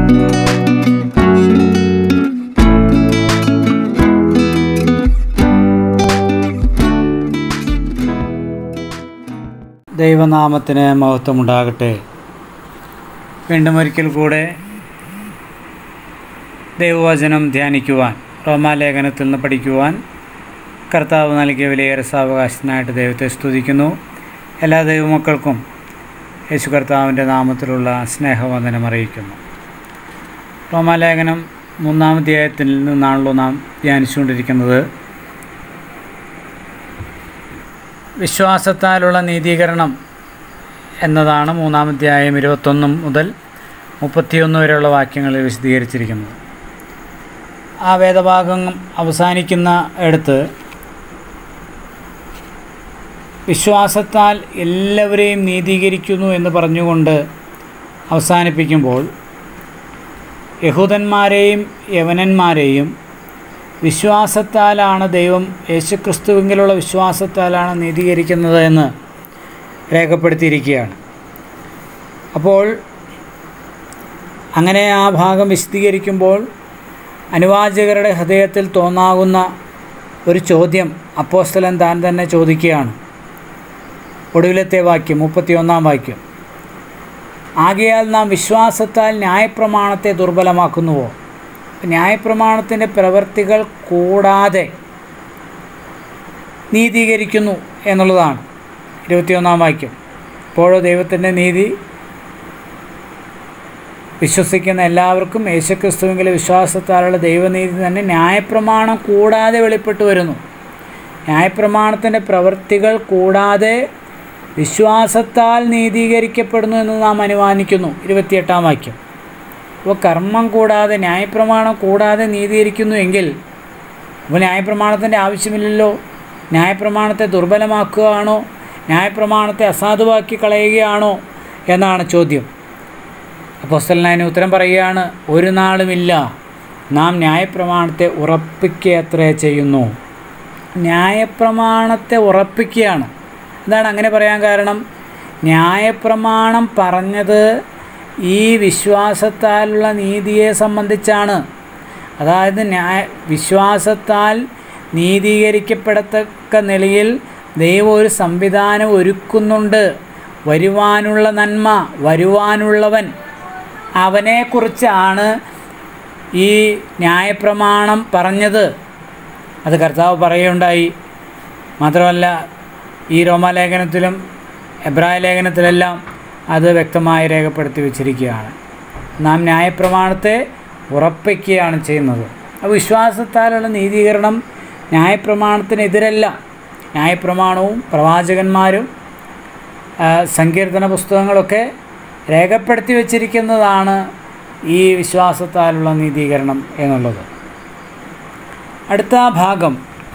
ദൈവനാമത്തിന് മഹത്വമുണ്ടാകട്ടെ വീണ്ടും ഒരിക്കൽ കൂടെ ദൈവവചനം ധ്യാനിക്കുവാൻ റോമാലേഖനത്തിൽ നിന്ന് പഠിക്കുവാൻ കർത്താവ് നൽകിയ വിലയേറെ സാവകാശത്തിനായിട്ട് ദൈവത്തെ സ്തുതിക്കുന്നു എല്ലാ ദൈവമക്കൾക്കും യേശു കർത്താവിൻ്റെ നാമത്തിലുള്ള സ്നേഹവന്ദനം അറിയിക്കുന്നു റോമാലേഖനം മൂന്നാം അധ്യായത്തിൽ നിന്നാണല്ലോ നാം ധ്യാനിച്ചുകൊണ്ടിരിക്കുന്നത് വിശ്വാസത്താലുള്ള നീതീകരണം എന്നതാണ് മൂന്നാം അധ്യായം ഇരുപത്തൊന്ന് മുതൽ മുപ്പത്തിയൊന്ന് വരെയുള്ള വാക്യങ്ങളിൽ വിശദീകരിച്ചിരിക്കുന്നത് ആ വേദഭാഗം അവസാനിക്കുന്ന ഇടത്ത് വിശ്വാസത്താൽ എല്ലാവരെയും നീതീകരിക്കുന്നു എന്ന് പറഞ്ഞുകൊണ്ട് അവസാനിപ്പിക്കുമ്പോൾ യഹൂദന്മാരെയും യവനന്മാരെയും വിശ്വാസത്താലാണ് ദൈവം യേശുക്രിസ്തുവിങ്കിലുള്ള വിശ്വാസത്താലാണ് നീതീകരിക്കുന്നത് എന്ന് രേഖപ്പെടുത്തിയിരിക്കുകയാണ് അപ്പോൾ അങ്ങനെ ആ ഭാഗം വിശദീകരിക്കുമ്പോൾ അനുവാചകരുടെ ഹൃദയത്തിൽ തോന്നാകുന്ന ഒരു ചോദ്യം അപ്പോസ്തലൻ താൻ തന്നെ ചോദിക്കുകയാണ് ഒടുവിലത്തെ വാക്യം മുപ്പത്തിയൊന്നാം വാക്യം ആകയാൽ നാം വിശ്വാസത്താൽ ന്യായപ്രമാണത്തെ ദുർബലമാക്കുന്നുവോ ന്യായപ്രമാണത്തിൻ്റെ പ്രവൃത്തികൾ കൂടാതെ നീതീകരിക്കുന്നു എന്നുള്ളതാണ് ഇരുപത്തിയൊന്നാം വാക്യം ഇപ്പോഴോ ദൈവത്തിൻ്റെ നീതി വിശ്വസിക്കുന്ന എല്ലാവർക്കും യേശുക്രിസ്തുവിലെ വിശ്വാസത്താലുള്ള ദൈവനീതി തന്നെ ന്യായപ്രമാണം കൂടാതെ വെളിപ്പെട്ടു വരുന്നു ന്യായപ്രമാണത്തിൻ്റെ പ്രവൃത്തികൾ കൂടാതെ വിശ്വാസത്താൽ നീതീകരിക്കപ്പെടുന്നു എന്ന് നാം അനുമാനിക്കുന്നു ഇരുപത്തിയെട്ടാം വാക്യം അപ്പോൾ കർമ്മം കൂടാതെ ന്യായപ്രമാണം കൂടാതെ നീതീകരിക്കുന്നു എങ്കിൽ അപ്പോൾ ന്യായപ്രമാണത്തിൻ്റെ ആവശ്യമില്ലല്ലോ ന്യായപ്രമാണത്തെ ദുർബലമാക്കുകയാണോ ന്യായപ്രമാണത്തെ അസാധുവാക്കി കളയുകയാണോ എന്നാണ് ചോദ്യം അപ്പോസ്തലനായന് ഉത്തരം പറയുകയാണ് ഒരു നാളുമില്ല നാം ന്യായപ്രമാണത്തെ ഉറപ്പിക്കുകയത്രേ ചെയ്യുന്നു ന്യായപ്രമാണത്തെ ഉറപ്പിക്കുകയാണ് എന്താണ് അങ്ങനെ പറയാൻ കാരണം ന്യായപ്രമാണം പറഞ്ഞത് ഈ വിശ്വാസത്താലുള്ള നീതിയെ സംബന്ധിച്ചാണ് അതായത് ന്യായ വിശ്വാസത്താൽ നീതീകരിക്കപ്പെടത്തക്ക നിലയിൽ ദൈവം ഒരു സംവിധാനം ഒരുക്കുന്നുണ്ട് വരുവാനുള്ള നന്മ വരുവാനുള്ളവൻ അവനെക്കുറിച്ചാണ് ഈ ന്യായപ്രമാണം പറഞ്ഞത് അത് കർത്താവ് പറയുകയുണ്ടായി മാത്രമല്ല ഈ റോമാലേഖനത്തിലും എബ്രായ ലേഖനത്തിലെല്ലാം അത് വ്യക്തമായി രേഖപ്പെടുത്തി വച്ചിരിക്കുകയാണ് നാം ന്യായപ്രമാണത്തെ ഉറപ്പിക്കുകയാണ് ചെയ്യുന്നത് അപ്പോൾ വിശ്വാസത്താലുള്ള നീതീകരണം ന്യായപ്രമാണത്തിനെതിരല്ല ന്യായപ്രമാണവും പ്രവാചകന്മാരും സങ്കീർത്തന പുസ്തകങ്ങളൊക്കെ രേഖപ്പെടുത്തി വച്ചിരിക്കുന്നതാണ് ഈ വിശ്വാസത്താലുള്ള നീതീകരണം എന്നുള്ളത് അടുത്ത ഭാഗം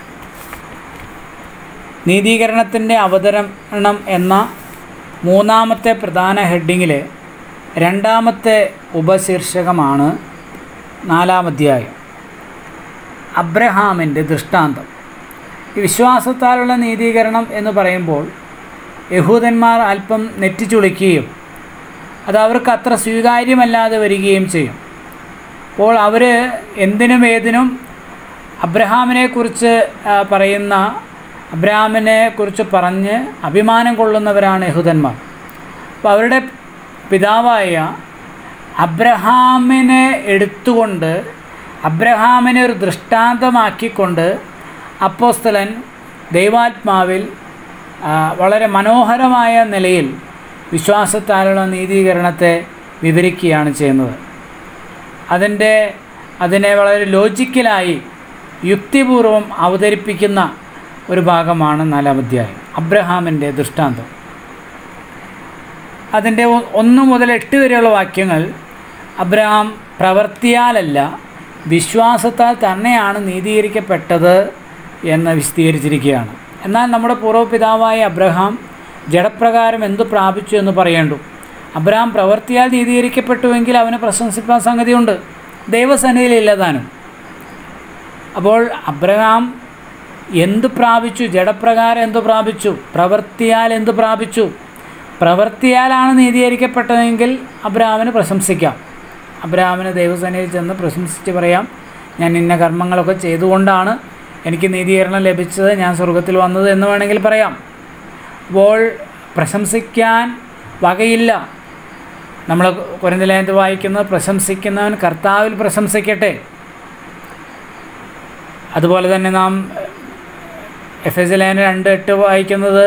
നീതീകരണത്തിൻ്റെ അവതരണം എന്ന മൂന്നാമത്തെ പ്രധാന ഹെഡിങ്ങിലെ രണ്ടാമത്തെ ഉപശീർഷകമാണ് നാലാം അധ്യായം അബ്രഹാമിൻ്റെ ദൃഷ്ടാന്തം ഈ വിശ്വാസത്താലുള്ള നീതീകരണം എന്ന് പറയുമ്പോൾ യഹൂദന്മാർ അല്പം നെറ്റിച്ചുളിക്കുകയും അത് അവർക്ക് അത്ര സ്വീകാര്യമല്ലാതെ വരികയും ചെയ്യും അപ്പോൾ അവർ എന്തിനും ഏതിനും അബ്രഹാമിനെക്കുറിച്ച് പറയുന്ന അബ്രഹാമിനെ കുറിച്ച് പറഞ്ഞ് അഭിമാനം കൊള്ളുന്നവരാണ് യഹൂദന്മാർ അപ്പോൾ അവരുടെ പിതാവായ അബ്രഹാമിനെ എടുത്തുകൊണ്ട് അബ്രഹാമിനെ ഒരു ദൃഷ്ടാന്തമാക്കിക്കൊണ്ട് അപ്പോസ്തലൻ ദൈവാത്മാവിൽ വളരെ മനോഹരമായ നിലയിൽ വിശ്വാസത്താലുള്ള നീതീകരണത്തെ വിവരിക്കുകയാണ് ചെയ്യുന്നത് അതിൻ്റെ അതിനെ വളരെ ലോജിക്കലായി യുക്തിപൂർവം അവതരിപ്പിക്കുന്ന ഒരു ഭാഗമാണ് നാലാം അധ്യായം അബ്രഹാമിൻ്റെ ദൃഷ്ടാന്തം അതിൻ്റെ ഒന്ന് മുതൽ എട്ട് വരെയുള്ള വാക്യങ്ങൾ അബ്രഹാം പ്രവർത്തിയാലല്ല വിശ്വാസത്താൽ തന്നെയാണ് നീതീകരിക്കപ്പെട്ടത് എന്ന് വിശദീകരിച്ചിരിക്കുകയാണ് എന്നാൽ നമ്മുടെ പൂർവ്വപിതാവായ അബ്രഹാം ജഡപ്രകാരം എന്തു പ്രാപിച്ചു എന്ന് പറയേണ്ടു അബ്രഹാം പ്രവർത്തിയാൽ നീതീകരിക്കപ്പെട്ടുവെങ്കിൽ അവന് പ്രശംസിപ്പാൻ സംഗതിയുണ്ട് ദൈവസന്നിധിയിലില്ല താനും അപ്പോൾ അബ്രഹാം എന്തു പ്രാപിച്ചു ജഡപ്രകാരം എന്തു പ്രാപിച്ചു പ്രവർത്തിയാൽ എന്തു പ്രാപിച്ചു പ്രവർത്തിയാലാണ് നീതീകരിക്കപ്പെട്ടതെങ്കിൽ അബ്രഹാമിന് പ്രശംസിക്കാം അബ്രഹാമിന് ദൈവസേനയിൽ ചെന്ന് പ്രശംസിച്ച് പറയാം ഞാൻ ഇന്ന കർമ്മങ്ങളൊക്കെ ചെയ്തുകൊണ്ടാണ് എനിക്ക് നീതീകരണം ലഭിച്ചത് ഞാൻ സ്വർഗത്തിൽ വന്നത് എന്ന് വേണമെങ്കിൽ പറയാം അപ്പോൾ പ്രശംസിക്കാൻ വകയില്ല നമ്മൾ കുരന്തലേന്ത് വായിക്കുന്നത് പ്രശംസിക്കുന്നവൻ കർത്താവിൽ പ്രശംസിക്കട്ടെ അതുപോലെ തന്നെ നാം എഫ് എസ് ലേന രണ്ട് എട്ട് വായിക്കുന്നത്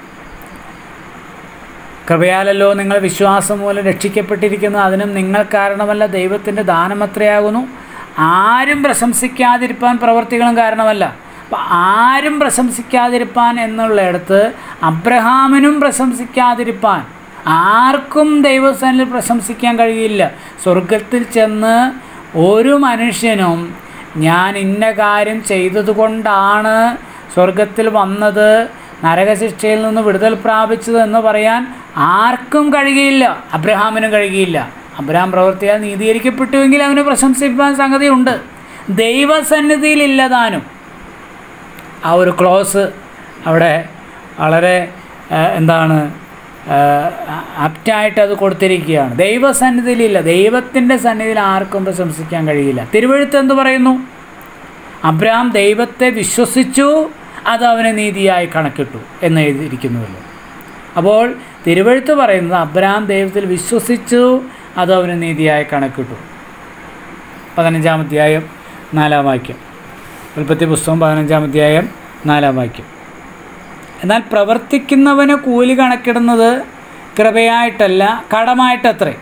കൃപയാലല്ലോ നിങ്ങൾ വിശ്വാസം മൂലം രക്ഷിക്കപ്പെട്ടിരിക്കുന്നു അതിനും നിങ്ങൾ കാരണമല്ല ദൈവത്തിൻ്റെ ദാനമത്രയാകുന്നു ആരും പ്രശംസിക്കാതിരിപ്പാൻ പ്രവർത്തികളും കാരണമല്ല അപ്പം ആരും പ്രശംസിക്കാതിരിപ്പാൻ എന്നുള്ളിടത്ത് അബ്രഹാമിനും പ്രശംസിക്കാതിരിപ്പാൻ ആർക്കും ദൈവസനിൽ പ്രശംസിക്കാൻ കഴിയില്ല സ്വർഗത്തിൽ ചെന്ന് ഒരു മനുഷ്യനും ഞാൻ ഇന്ന കാര്യം ചെയ്തതുകൊണ്ടാണ് സ്വർഗത്തിൽ വന്നത് നരകശിക്ഷയിൽ നിന്ന് വിടുതൽ പ്രാപിച്ചത് എന്ന് പറയാൻ ആർക്കും കഴിയുകയില്ല അബ്രഹാമിനും കഴിയുകയില്ല അബ്രഹാം പ്രവർത്തിയാൽ നീതീകരിക്കപ്പെട്ടുവെങ്കിൽ അവന് പ്രശംസിപ്പാൻ സംഗതിയുണ്ട് ദൈവസന്നിധിയിലില്ലതാനും ആ ഒരു ക്ലോസ് അവിടെ വളരെ ആ, എന്താണ് ആപ്റ്റായിട്ട് അത് കൊടുത്തിരിക്കുകയാണ് ദൈവസന്നിധിയിലില്ല ദൈവത്തിൻ്റെ സന്നിധിയിൽ ആർക്കും പ്രശംസിക്കാൻ കഴിയില്ല തിരുവഴുത്ത് എന്ത് പറയുന്നു അബ്രഹാം ദൈവത്തെ വിശ്വസിച്ചു അത് അവന് നീതിയായി കണക്കിട്ടു എന്ന് എഴുതിയിരിക്കുന്നുവല്ലോ അപ്പോൾ തിരുവഴുത്ത് പറയുന്നത് അബ്രഹാം ദൈവത്തിൽ വിശ്വസിച്ചു അത് അവന് നീതിയായി കണക്കിട്ടു പതിനഞ്ചാം അധ്യായം നാലാം വാക്യം ഉൽപ്പത്തി പുസ്തകം പതിനഞ്ചാം അധ്യായം നാലാം വാക്യം എന്നാൽ പ്രവർത്തിക്കുന്നവന് കൂലി കണക്കിടുന്നത് കൃപയായിട്ടല്ല കടമായിട്ടത്രേ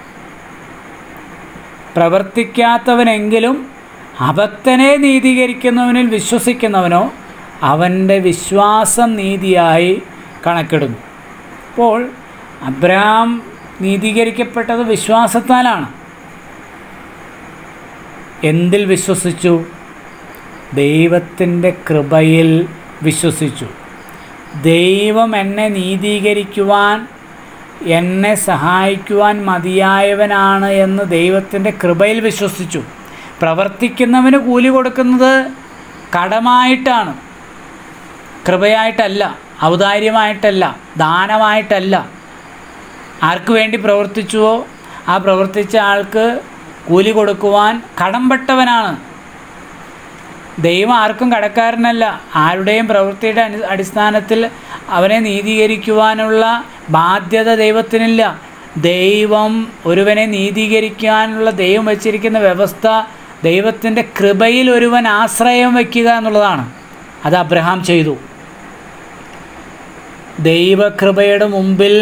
പ്രവർത്തിക്കാത്തവനെങ്കിലും അഭക്തനെ നീതീകരിക്കുന്നവനിൽ വിശ്വസിക്കുന്നവനോ അവൻ്റെ വിശ്വാസം നീതിയായി കണക്കിടുന്നു അപ്പോൾ അബ്രഹാം നീതീകരിക്കപ്പെട്ടത് വിശ്വാസത്താലാണ് എന്തിൽ വിശ്വസിച്ചു ദൈവത്തിൻ്റെ കൃപയിൽ വിശ്വസിച്ചു ദൈവം എന്നെ നീതീകരിക്കുവാൻ എന്നെ സഹായിക്കുവാൻ മതിയായവനാണ് എന്ന് ദൈവത്തിൻ്റെ കൃപയിൽ വിശ്വസിച്ചു പ്രവർത്തിക്കുന്നവന് കൂലി കൊടുക്കുന്നത് കടമായിട്ടാണ് കൃപയായിട്ടല്ല ഔദാര്യമായിട്ടല്ല ദാനമായിട്ടല്ല ആർക്ക് വേണ്ടി പ്രവർത്തിച്ചുവോ ആ പ്രവർത്തിച്ച ആൾക്ക് കൂലി കൊടുക്കുവാൻ കടംപെട്ടവനാണ് ദൈവം ആർക്കും കടക്കാരനല്ല ആരുടെയും പ്രവൃത്തിയുടെ അടി അടിസ്ഥാനത്തിൽ അവനെ നീതീകരിക്കുവാനുള്ള ബാധ്യത ദൈവത്തിനില്ല ദൈവം ഒരുവനെ നീതീകരിക്കാനുള്ള ദൈവം വച്ചിരിക്കുന്ന വ്യവസ്ഥ ദൈവത്തിൻ്റെ കൃപയിൽ ഒരുവൻ ആശ്രയം വയ്ക്കുക എന്നുള്ളതാണ് അത് അബ്രഹാം ചെയ്തു ദൈവകൃപയുടെ മുമ്പിൽ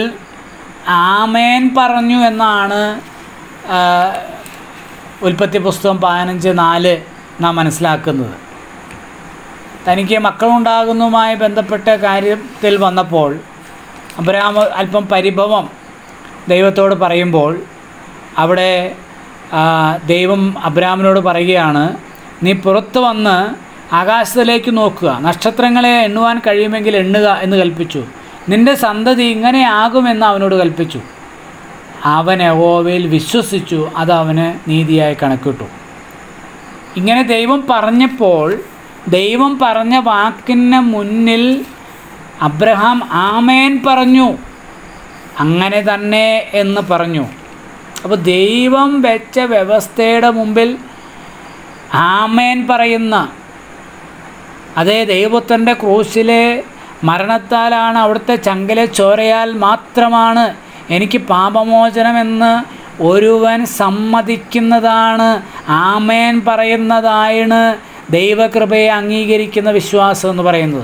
ആമേൻ പറഞ്ഞു എന്നാണ് ആ, ഉൽപ്പത്തി പുസ്തകം പതിനഞ്ച് നാല് നാം മനസ്സിലാക്കുന്നത് തനിക്ക് മക്കളുണ്ടാകുന്നതുമായി ബന്ധപ്പെട്ട കാര്യത്തിൽ വന്നപ്പോൾ അബ്രഹാം അല്പം പരിഭവം ദൈവത്തോട് പറയുമ്പോൾ അവിടെ ആ, ദൈവം അബ്രഹാമിനോട് പറയുകയാണ് നീ പുറത്ത് വന്ന് ആകാശത്തിലേക്ക് നോക്കുക നക്ഷത്രങ്ങളെ എണ്ണുവാൻ കഴിയുമെങ്കിൽ എണ്ണുക എന്ന് കൽപ്പിച്ചു നിന്റെ സന്തതി ഇങ്ങനെയാകുമെന്ന് അവനോട് കൽപ്പിച്ചു അവൻ യഹോവയിൽ വിശ്വസിച്ചു അത് അവന് നീതിയായി കണക്കിട്ടു ഇങ്ങനെ ദൈവം പറഞ്ഞപ്പോൾ ദൈവം പറഞ്ഞ വാക്കിന് മുന്നിൽ അബ്രഹാം ആമേൻ പറഞ്ഞു അങ്ങനെ തന്നെ എന്ന് പറഞ്ഞു അപ്പോൾ ദൈവം വെച്ച വ്യവസ്ഥയുടെ മുമ്പിൽ ആമേൻ പറയുന്ന അതേ ദൈവത്തിൻ്റെ ക്രൂശിലെ മരണത്താലാണ് അവിടുത്തെ ചങ്കലെ ചോരയാൽ മാത്രമാണ് എനിക്ക് പാപമോചനമെന്ന് ഒരുവൻ സമ്മതിക്കുന്നതാണ് ആമേൻ പറയുന്നതായാണ് ദൈവകൃപയെ അംഗീകരിക്കുന്ന വിശ്വാസം എന്ന് പറയുന്നത്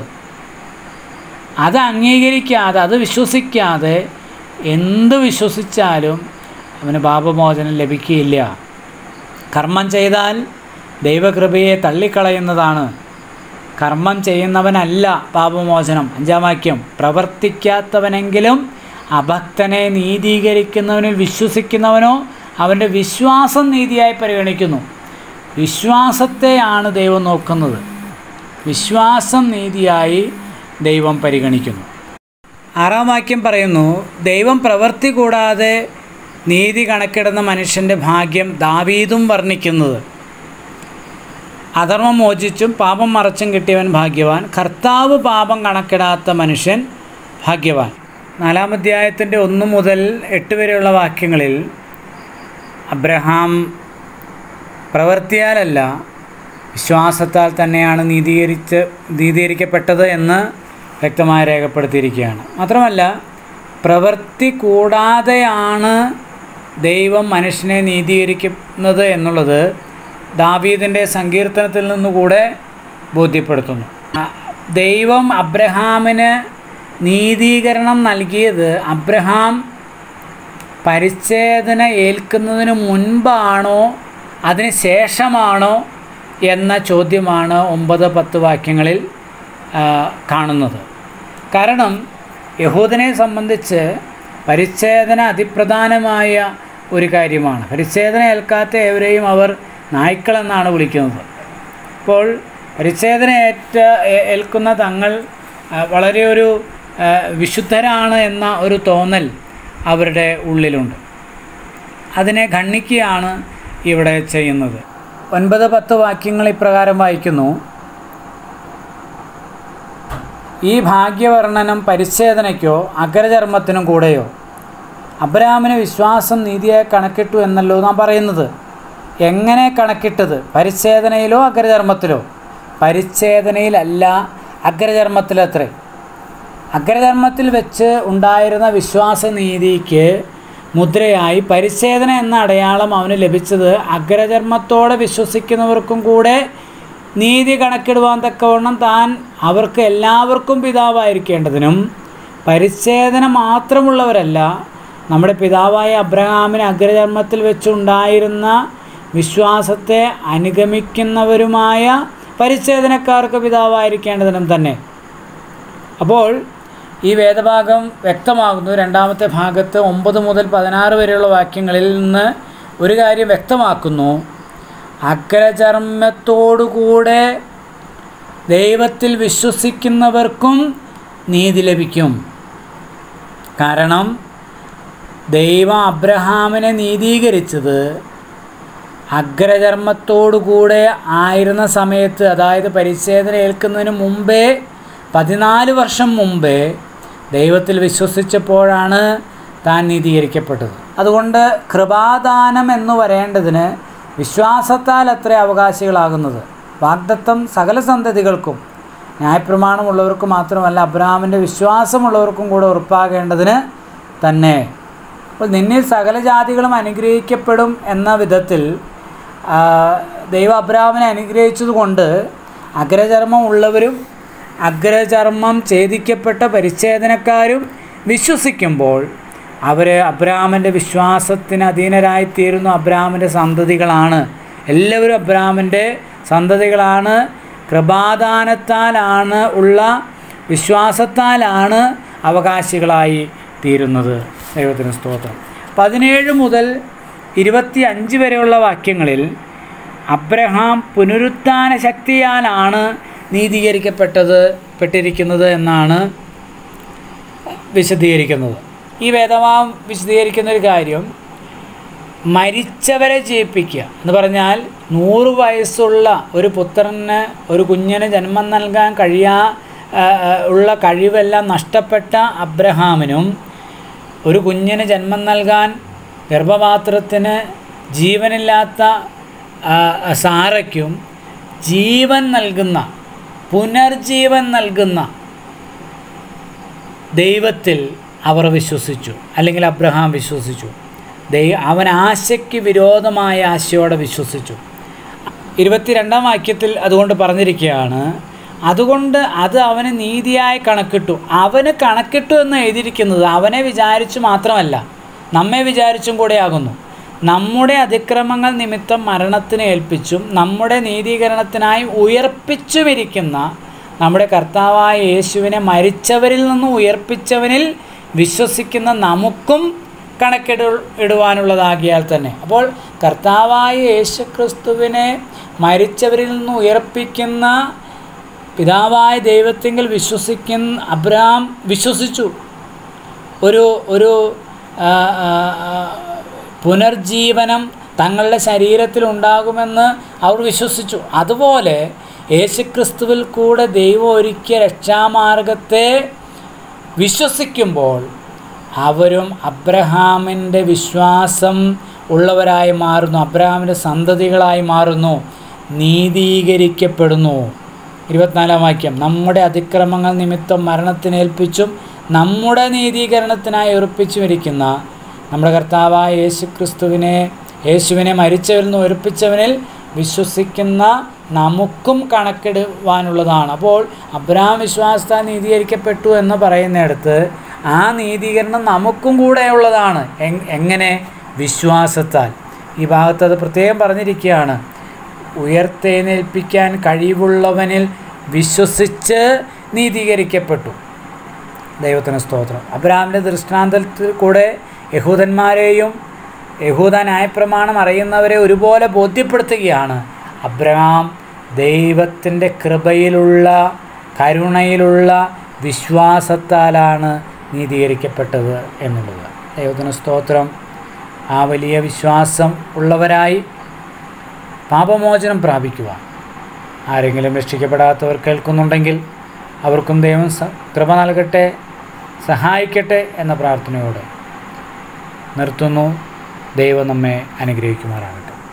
അത് അംഗീകരിക്കാതെ അത് വിശ്വസിക്കാതെ എന്ത് വിശ്വസിച്ചാലും അവന് പാപമോചനം ലഭിക്കുകയില്ല കർമ്മം ചെയ്താൽ ദൈവകൃപയെ തള്ളിക്കളയുന്നതാണ് കർമ്മം ചെയ്യുന്നവനല്ല പാപമോചനം അഞ്ചാം വാക്യം പ്രവർത്തിക്കാത്തവനെങ്കിലും അഭക്തനെ നീതീകരിക്കുന്നവനിൽ വിശ്വസിക്കുന്നവനോ അവൻ്റെ വിശ്വാസം നീതിയായി പരിഗണിക്കുന്നു വിശ്വാസത്തെയാണ് ദൈവം നോക്കുന്നത് വിശ്വാസം നീതിയായി ദൈവം പരിഗണിക്കുന്നു ആറാം വാക്യം പറയുന്നു ദൈവം പ്രവൃത്തി കൂടാതെ നീതി കണക്കിടുന്ന മനുഷ്യൻ്റെ ഭാഗ്യം ദാവീദും വർണ്ണിക്കുന്നത് അധർമ്മം മോചിച്ചും പാപം മറച്ചും കിട്ടിയവൻ ഭാഗ്യവാൻ കർത്താവ് പാപം കണക്കിടാത്ത മനുഷ്യൻ ഭാഗ്യവാൻ നാലാം അധ്യായത്തിൻ്റെ ഒന്ന് മുതൽ എട്ട് വരെയുള്ള വാക്യങ്ങളിൽ അബ്രഹാം പ്രവൃത്തിയാലല്ല വിശ്വാസത്താൽ തന്നെയാണ് നീതീകരിച്ച് നീതീകരിക്കപ്പെട്ടത് എന്ന് വ്യക്തമായി രേഖപ്പെടുത്തിയിരിക്കുകയാണ് മാത്രമല്ല പ്രവൃത്തി കൂടാതെയാണ് ദൈവം മനുഷ്യനെ നീതീകരിക്കുന്നത് എന്നുള്ളത് ദാവീദിൻ്റെ സങ്കീർത്തനത്തിൽ നിന്നുകൂടെ ബോധ്യപ്പെടുത്തുന്നു ആ, ദൈവം അബ്രഹാമിന് നീതീകരണം നൽകിയത് അബ്രഹാം പരിച്ഛേദന ഏൽക്കുന്നതിന് മുൻപാണോ അതിന് ശേഷമാണോ എന്ന ചോദ്യമാണ് ഒമ്പത് പത്ത് വാക്യങ്ങളിൽ ആ, കാണുന്നത് കാരണം യഹൂദനെ സംബന്ധിച്ച് പരിച്ഛേദന അതിപ്രധാനമായ ഒരു കാര്യമാണ് പരിച്ഛേദന ഏൽക്കാത്ത ഏവരെയും അവർ നായ്ക്കളെന്നാണ് വിളിക്കുന്നത് അപ്പോൾ പരിച്ഛേദന ഏറ്റ ഏ- ഏൽക്കുന്ന തങ്ങൾ ആ, വളരെ ഒരു ആ, വിശുദ്ധരാണ് എന്ന ഒരു തോന്നൽ അവരുടെ ഉള്ളിലുണ്ട് അതിനെ ഖണ്ഡിക്കുകയാണ് ഇവിടെ ചെയ്യുന്നത് ഒൻപത് പത്ത് വാക്യങ്ങൾ ഇപ്രകാരം വായിക്കുന്നു ഈ ഭാഗ്യവർണ്ണനം പരിച്ഛേദനയ്ക്കോ അഗ്രചർമ്മത്തിനും കൂടെയോ അബ്രഹാമിന് വിശ്വാസം നീതിയായി കണക്കിട്ടു എന്നല്ലോ നാം പറയുന്നത് എങ്ങനെ കണക്കിട്ടത് പരിച്ഛേദനയിലോ അഗ്രചർമ്മത്തിലോ പരിച്ഛേദനയിലല്ല അഗ്രചർമ്മത്തിലത്രേ അഗ്രചർമ്മത്തിൽ വെച്ച് ഉണ്ടായിരുന്ന വിശ്വാസനീതിക്ക് മുദ്രയായി പരിച്ഛേദന എന്ന അടയാളം അവന് ലഭിച്ചത് അഗ്രചർമ്മത്തോടെ വിശ്വസിക്കുന്നവർക്കും കൂടെ നീതി കണക്കിടുവാൻ തക്കവണ്ണം താൻ അവർക്ക് എല്ലാവർക്കും പിതാവായിരിക്കേണ്ടതിനും പരിച്ഛേദന മാത്രമുള്ളവരല്ല നമ്മുടെ പിതാവായ അബ്രഹാമിന് അഗ്രചർമ്മത്തിൽ വെച്ചുണ്ടായിരുന്ന വിശ്വാസത്തെ അനുഗമിക്കുന്നവരുമായ പരിച്ഛേദനക്കാർക്ക് പിതാവായിരിക്കേണ്ടതിനും തന്നെ അപ്പോൾ ഈ വേദഭാഗം വ്യക്തമാകുന്നു രണ്ടാമത്തെ ഭാഗത്ത് ഒമ്പത് മുതൽ പതിനാറ് വരെയുള്ള വാക്യങ്ങളിൽ നിന്ന് ഒരു കാര്യം വ്യക്തമാക്കുന്നു അഗ്രചർമ്മത്തോടുകൂടെ ദൈവത്തിൽ വിശ്വസിക്കുന്നവർക്കും നീതി ലഭിക്കും കാരണം ദൈവം അബ്രഹാമിനെ നീതീകരിച്ചത് അഗ്രചർമ്മത്തോടുകൂടെ ആയിരുന്ന സമയത്ത് അതായത് പരിച്ഛേദന ഏൽക്കുന്നതിന് മുമ്പേ പതിനാല് വർഷം മുമ്പേ ദൈവത്തിൽ വിശ്വസിച്ചപ്പോഴാണ് താൻ നീതീകരിക്കപ്പെട്ടത് അതുകൊണ്ട് കൃപാദാനം എന്ന് പറയേണ്ടതിന് വിശ്വാസത്താൽ അത്ര അവകാശികളാകുന്നത് വാഗ്ദത്തം സകല സന്തതികൾക്കും ന്യായപ്രമാണമുള്ളവർക്ക് മാത്രമല്ല അബ്രഹാമിൻ്റെ വിശ്വാസമുള്ളവർക്കും കൂടെ ഉറപ്പാകേണ്ടതിന് തന്നെ അപ്പോൾ നിന്നിൽ സകല ജാതികളും അനുഗ്രഹിക്കപ്പെടും എന്ന വിധത്തിൽ ആ, ദൈവം അബ്രഹാമിനെ അനുഗ്രഹിച്ചതുകൊണ്ട് അഗ്രചർമ്മം ഉള്ളവരും അഗ്രചർമ്മം ഛേദിക്കപ്പെട്ട പരിച്ഛേദനക്കാരും വിശ്വസിക്കുമ്പോൾ അവർ അബ്രാമിൻ്റെ വിശ്വാസത്തിന് അധീനരായിത്തീരുന്നു അബ്രാമിൻ്റെ സന്തതികളാണ് എല്ലാവരും അബ്രാമിൻ്റെ സന്തതികളാണ് കൃപാദാനത്താലാണ് ഉള്ള വിശ്വാസത്താലാണ് അവകാശികളായി തീരുന്നത് ദൈവത്തിന് സ്തോത്രം പതിനേഴ് മുതൽ ഇരുപത്തി അഞ്ച് വരെയുള്ള വാക്യങ്ങളിൽ അബ്രഹാം പുനരുത്ഥാന ശക്തിയാലാണ് നീതീകരിക്കപ്പെട്ടത് പെട്ടിരിക്കുന്നത് എന്നാണ് വിശദീകരിക്കുന്നത് ഈ വേദമാം വിശദീകരിക്കുന്ന ഒരു കാര്യം മരിച്ചവരെ ജയിപ്പിക്കുക എന്ന് പറഞ്ഞാൽ നൂറ് വയസ്സുള്ള ഒരു പുത്രന് ഒരു കുഞ്ഞിന് ജന്മം നൽകാൻ കഴിയാ ആ, ആ, ഉള്ള കഴിവെല്ലാം നഷ്ടപ്പെട്ട അബ്രഹാമിനും ഒരു കുഞ്ഞിന് ജന്മം നൽകാൻ ഗർഭപാത്രത്തിന് ജീവനില്ലാത്ത ആ, സാറയ്ക്കും ജീവൻ നൽകുന്ന പുനർജീവൻ നൽകുന്ന ദൈവത്തിൽ അവർ വിശ്വസിച്ചു അല്ലെങ്കിൽ അബ്രഹാം വിശ്വസിച്ചു ദൈ അവൻ ആശയ്ക്ക് വിരോധമായ ആശയോടെ വിശ്വസിച്ചു ഇരുപത്തിരണ്ടാം വാക്യത്തിൽ അതുകൊണ്ട് പറഞ്ഞിരിക്കുകയാണ് അതുകൊണ്ട് അത് അവന് നീതിയായി കണക്കിട്ടു അവന് കണക്കിട്ടു എന്ന് എഴുതിയിരിക്കുന്നത് അവനെ വിചാരിച്ചു മാത്രമല്ല നമ്മെ വിചാരിച്ചും കൂടെയാകുന്നു നമ്മുടെ അതിക്രമങ്ങൾ നിമിത്തം മരണത്തിന് ഏൽപ്പിച്ചും നമ്മുടെ നീതീകരണത്തിനായി ഉയർപ്പിച്ചുമിരിക്കുന്ന നമ്മുടെ കർത്താവായ യേശുവിനെ മരിച്ചവരിൽ നിന്ന് ഉയർപ്പിച്ചവനിൽ വിശ്വസിക്കുന്ന നമുക്കും കണക്കിട ഇടുവാനുള്ളതാകിയാൽ തന്നെ അപ്പോൾ കർത്താവായ യേശു ക്രിസ്തുവിനെ മരിച്ചവരിൽ നിന്ന് ഉയർപ്പിക്കുന്ന പിതാവായ ദൈവത്തിങ്കിൽ വിശ്വസിക്കുന്ന അബ്രഹാം വിശ്വസിച്ചു ഒരു ഒരു ആ, ആ, ആ, പുനർജീവനം തങ്ങളുടെ ശരീരത്തിൽ ഉണ്ടാകുമെന്ന് അവർ വിശ്വസിച്ചു അതുപോലെ യേശുക്രിസ്തുവിൽ കൂടെ ദൈവം ഒരുക്കിയ രക്ഷാമാർഗത്തെ വിശ്വസിക്കുമ്പോൾ അവരും അബ്രഹാമിൻ്റെ വിശ്വാസം ഉള്ളവരായി മാറുന്നു അബ്രഹാമിൻ്റെ സന്തതികളായി മാറുന്നു നീതീകരിക്കപ്പെടുന്നു ഇരുപത്തിനാലാം വാക്യം നമ്മുടെ അതിക്രമങ്ങൾ നിമിത്തം മരണത്തിനേൽപ്പിച്ചും നമ്മുടെ നീതീകരണത്തിനായി ഉറപ്പിച്ചുമിരിക്കുന്ന നമ്മുടെ കർത്താവായ യേശു ക്രിസ്തുവിനെ യേശുവിനെ മരിച്ചവരിൽ നിന്ന് ഉറപ്പിച്ചവനിൽ വിശ്വസിക്കുന്ന നമുക്കും കണക്കിടുവാനുള്ളതാണ് അപ്പോൾ അബ്രഹാം വിശ്വാസത്താൽ നീതീകരിക്കപ്പെട്ടു എന്ന് പറയുന്നിടത്ത് ആ നീതീകരണം നമുക്കും കൂടെ ഉള്ളതാണ് എങ്- എങ്ങനെ വിശ്വാസത്താൽ ഈ ഭാഗത്ത് അത് പ്രത്യേകം പറഞ്ഞിരിക്കുകയാണ് ഉയർത്തെഴുന്നേൽപ്പിക്കാൻ കഴിവുള്ളവനിൽ വിശ്വസിച്ച് നീതീകരിക്കപ്പെട്ടു ദൈവത്തിന് സ്തോത്രം അബ്രഹാമിൻ്റെ ദൃഷ്ടാന്തത്തിൽ കൂടെ യഹൂദന്മാരെയും യഹൂദ ന്യായപ്രമാണം അറിയുന്നവരെ ഒരുപോലെ ബോധ്യപ്പെടുത്തുകയാണ് അബ്രഹാം ദൈവത്തിൻ്റെ കൃപയിലുള്ള കരുണയിലുള്ള വിശ്വാസത്താലാണ് നീതീകരിക്കപ്പെട്ടത് എന്നുള്ളത് ദൈവത്തിന് സ്തോത്രം ആ വലിയ വിശ്വാസം ഉള്ളവരായി പാപമോചനം പ്രാപിക്കുക ആരെങ്കിലും രക്ഷിക്കപ്പെടാത്തവർ കേൾക്കുന്നുണ്ടെങ്കിൽ അവർക്കും ദൈവം സ- കൃപ നൽകട്ടെ സഹായിക്കട്ടെ എന്ന പ്രാർത്ഥനയോടെ നിർത്തുന്നു ദൈവം നമ്മെ അനുഗ്രഹിക്കുമാറാകട്ടെ